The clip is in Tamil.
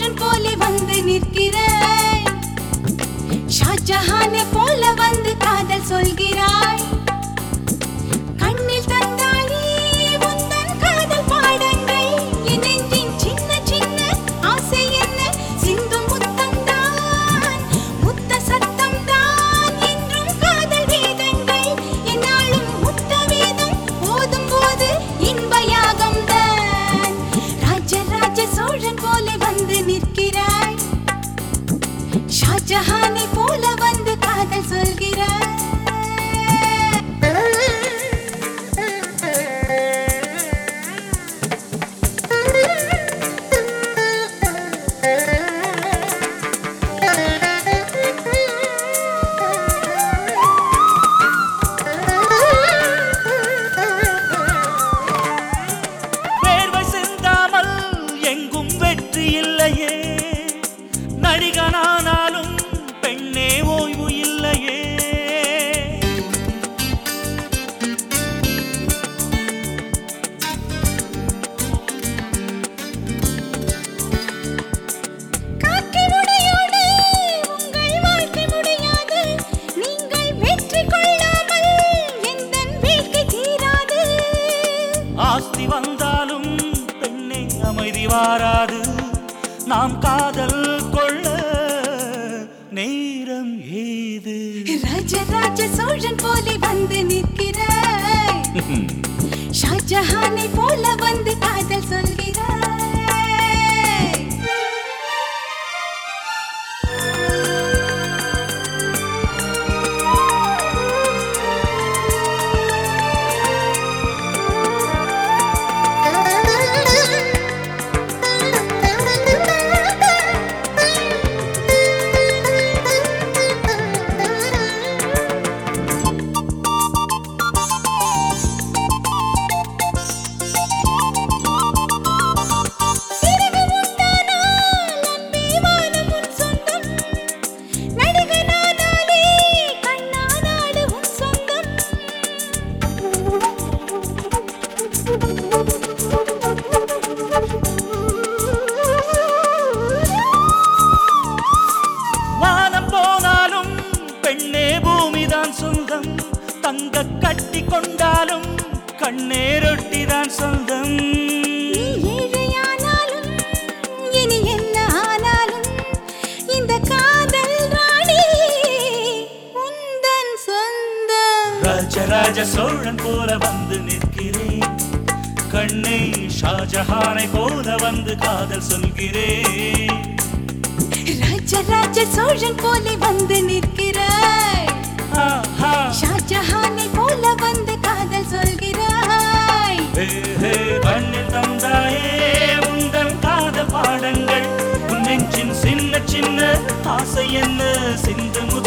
சோழன் போலே வந்து நிற்கிறாய் ஷாஜஹானை போல வந்து காதல் சொல்கிறாய் கண்ணில் தந்தாயே உந்தன் காதல் பாடங்கள் என் நெஞ்சின் சின்ன சின்ன ஆசை என்ன சிந்தும் முத்தம்தான் முத்த சத்தம்தான் என்றும் காதல் வேதங்கள் என்னாலும் முத்த வேதம் ஓதும் போது இன்ப யாகம்தான் ராஜராஜ சோழன் போல வந்து நிற்கிறாய் ஷாஜஹானை போல வந்து காதல் சொல்கிறாய் வேர்வை சிந்தாமல் எங்கும் வெற்றி இல்லையே நடிகனானாலும் பெண்ணே ஓய்வு இல்லையே காக்கை உடையோடு உங்கள் வாழ்க்கை முடியாது நீங்கள் வெற்றி கொள்ளாமல் எந்தன் வேட்கை தீராது ஆஸ்தி வந்தாலும் பெண்ணே அமைதி வாராது நாம் காதல் கொள்ள நேரம் ஏது ராஜராஜ சோழன் போலே வந்து நிற்கிறாய் ஷாஜஹானை போல வந்து காதல் சொல்கிறாய் சிறகு உண்டானால் அன்பே வானம் உன் சொந்தம். நடிகனானாலே கண்ணா நாடு உன் சொந்தம். வானம் போனாலும் பெண்ணே பூமிதான் சொந்தம் தங்க கட்டி கொண்டாலும் கண்ணே ரொட்டிதான் சொந்தம் நீ ஏழையானாலும், இனி என்ன ஆனாலும், இந்த காதல் ராணி உந்தன் சொந்தம் ராஜராஜ சோழன் போல வந்து நிற்கிறேன் கண்ணே ஷாஜஹானை போல வந்து காதல் சொல்கிறேன் ராஜராஜ சோழன் போலே வந்து நிற்கிறாய் ஆஹா. ஷாஜஹானை போல வந்து காதல் சொல்கிறாய் ஹே, ஹே, கண்ணில் தந்தாயே உந்தன் காதல் பாடங்கள் உன் நெஞ்சின் சின்ன சின்ன ஆசை என்ன சிந்து